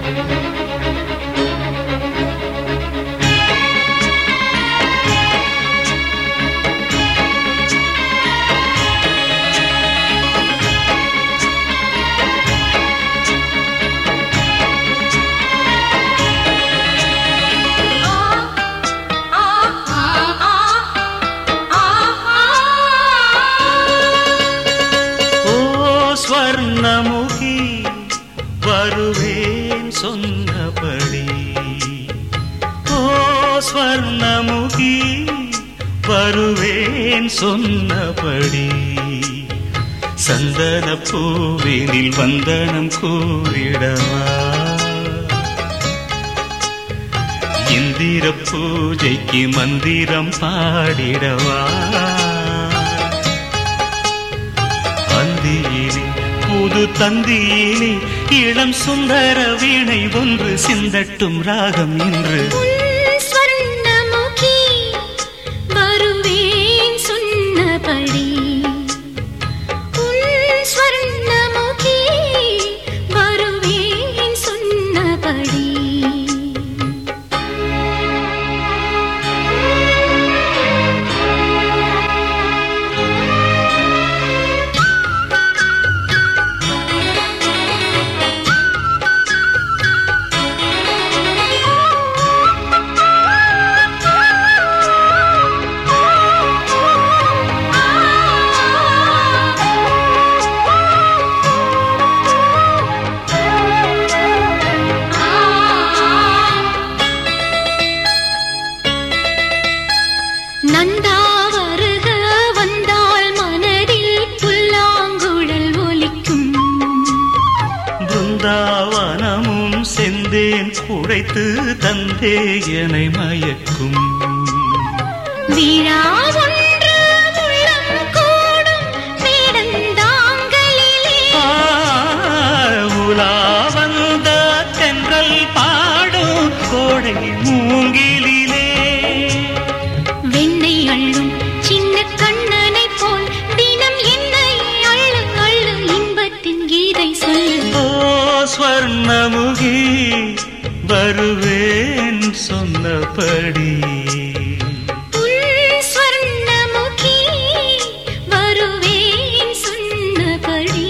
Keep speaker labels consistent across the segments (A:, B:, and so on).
A: ஓ ஸ்வர்ணமுகி வருவேன் சொன்னபடி ஓ ஸ்வர்ணமுகி வருவேன் சொன்னபடி சந்தன பூவினில் வந்தனம் கூறிடவா இந்திர பூஜைக்கு மந்திரம் பாடிடவா அந்தியிலே புது தந்தியிலே இளம் சுந்தர வீணை ஒன்று சிந்தட்டும் ராகம் இன்று
B: உன் ஸ்வர்ணமுகி வருவேன் சொன்னபடி உன் ஸ்வர்ணமுகி வருவேன் சொன்னபடி நந்தா வருக வந்தால் மனதில் புல்லாங்குழல் ஒலிக்கும்
A: பிருந்தாவனமும் செந்தேன் குழைத்து தந்தே என்னை மயக்கும்
B: விழா ஒன்று உள்ளம் கூடும் வேடந்தாங்கலிலே
A: ஆ, உலா வந்த தென்றல் பாடும் கோடை மூங்கிலிலே
B: வெண்ணை அள்ளும் சின்ன கண்ணனை போல் தினம் என்னை அள்ளு அள்ளு இன்பத்தின் கீதை சொல்லு
A: ஓ ஸ்வர்ணமுகி வருவேன் சொன்னபடி
B: உன் ஸ்வர்ணமுகி வருவேன் சொன்னபடி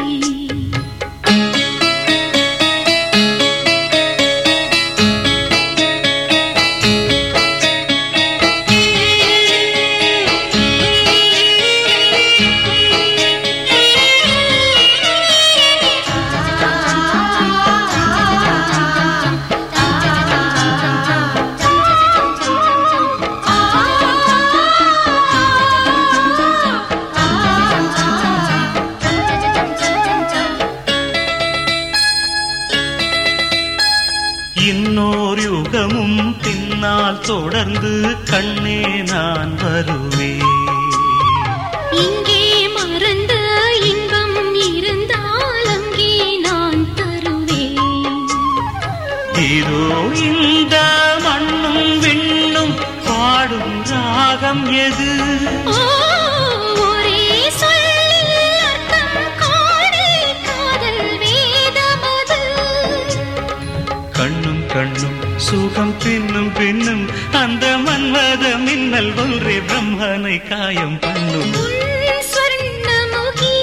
A: இன்னோர் யுகமும் பின்னால் தொடர்ந்து கண்ணே நான் வருவேன்
B: இங்கே மறந்த இன்பம் இருந்தால் அங்கே நான் தருவேன்
A: இதோ இந்த மண்ணும் விண்ணும் பாடும் ராகம் எது
B: ஓ ஒரே சொல்லில் அர்த்தம் காணே காதல் வேதமது
A: கண்ணும் கண்ணும் சுகம் பின்னும் பின்னும் அந்த மன்மத மின்னல் ஒன்றே பிரம்மனை காயம் பண்ணும்
B: உன் ஸ்வர்ணமுகி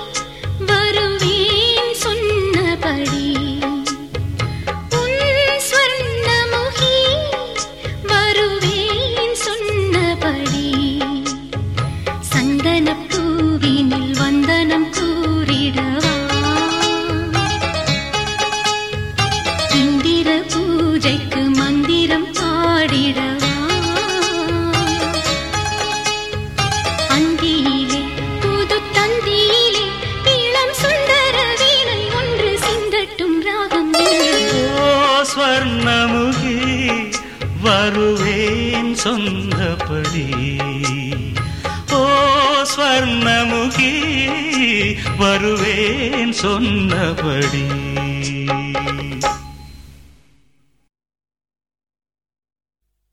B: வருவேன் சொன்னபடி உன் ஸ்வர்ணமுகி வருவேன் சொன்னபடி சந்தனப் பூவினில் வந்தனம் கூறிடவா இந்திர பூஜைக்கு மந்திரம் பாடிடவா அந்தியிலே புது தந்தியிலே இளம் சுந்தர வீணை ஒன்று சிந்தட்டும் ராகம் என்று.
A: ஓ ஸ்வர்ணமுகி வருவேன் சொந்தபடி ஓ ஸ்வர்ணமுகி வருவேன் சொன்னபடி